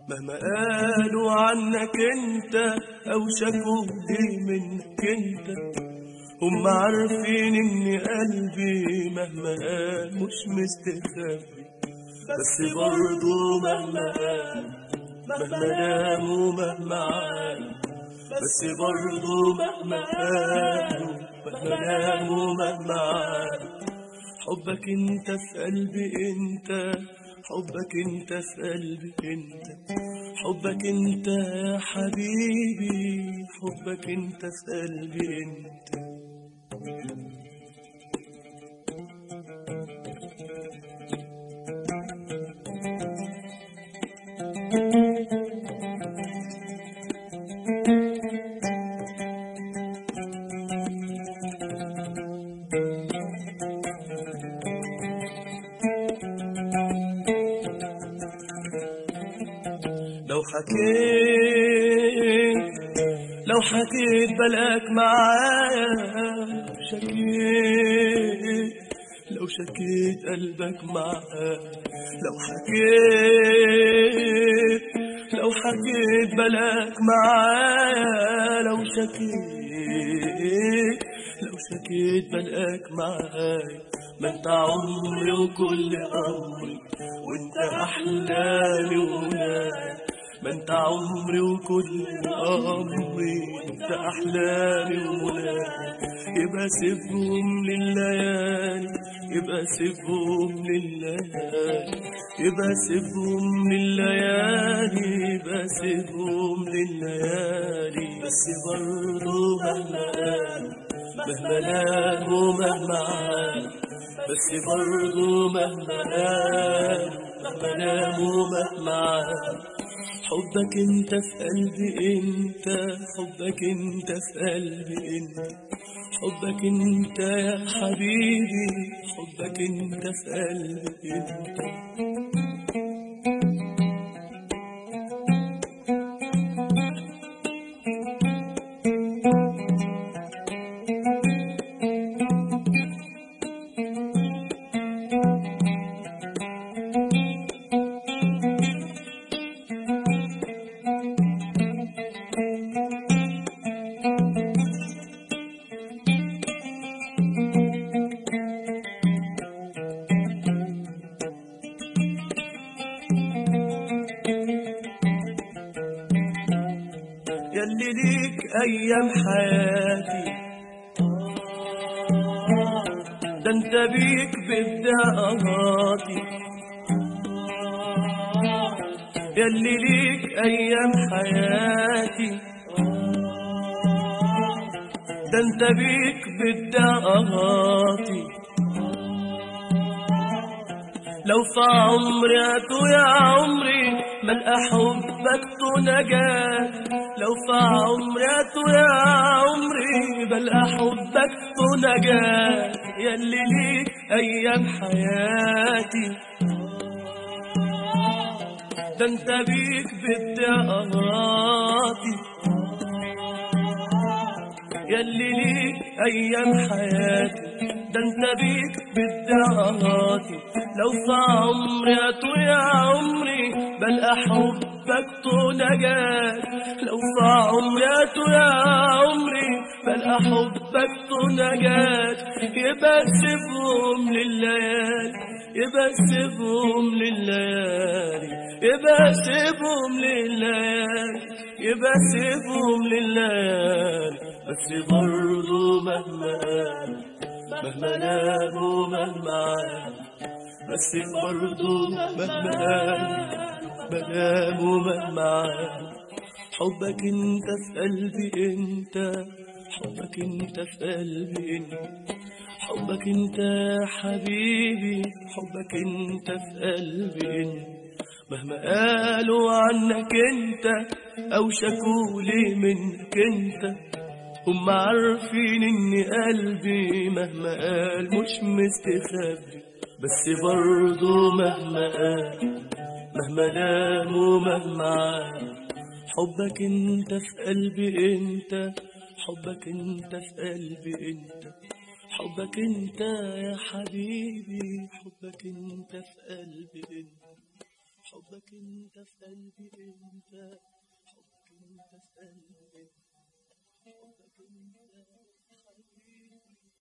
مهما قالوا عنك انت او شكوا لي منك انت هم عارفين ان قلبي مهما قال مش مستخبي بس برضو مهما قال مهما ناموا مهما عانوا بس برضو مهما قالوا مهما ناموا مهما عانوا حبك انت في قلبي انت حبك انت في قلبي انت حبك انت يا حبيبي حبك انت في قلبي انت لو حكيت لو حكيت بلاك معايا شكيت لو شكيت قلبك معايا لو حكيت لو حكيت بلاك معايا لو شكيت لو شكيت بلاك معايا ما انت عمري وكل امري وانت احلامي ومنايا ما انت عمري وكل امري انت احلامي ومنايا يبقى سيبهم لليالي يبقى سيبهم لليالي يبقى سيبهم لليالي يبقى سيبهم لليالي بس برضه مهما قالوا مهما ناموا مهما عانوا بس برضه مهما قالوا مهما ناموا مهما عانوا حبك انت في قلبي انت حبك انت في قلبي انت حبك انت يا حبيبي حبك انت في قلبي انت يلي ليك ايام حياتي ده انت بيك بداياتي يلي ليك ايام حياتي ده انت بيك بداياتي لو في عمري أتو يا عمري من أحبك تنجاة لو في عمري أتو يا عمري بل أحبك تنجاة يلي ليك أيام حياتي ده انت بيك بدي أغاطي يلي ليك أيام حياتي ده انت بيك بالدعواتي لو في عمري أتو يا عمري بل أحبك تنجاة لو في عمري أتو يا عمري بل أحبك تنجاة يبقى سيبهم لليالي يبقى سيبهم لليالي يبقى سيبهم لليالي يبقى سيبهم لليالي بس برضو مهما قالوا مهما ناموا مهما عانوا بس برضو مهما قالوا بناموا مهما عانوا حبك انت في قلبي انت حبك انت في قلبي انت حبك انت يا حبيبي حبك انت في قلبي انت مهما قالوا عنك انت او شكوا لي منك انت هم عارفين ان قلبي مهما قال مش مستخبي بس برضو مهما قال مهما نام ومهما عاد حبك انت في قلبي انت حبك انت في قلبي انت حبك انت يا حبيبي حبك انت في قلبي انت حبك انت في قلبي انت حبك انت في قلبي حبك انت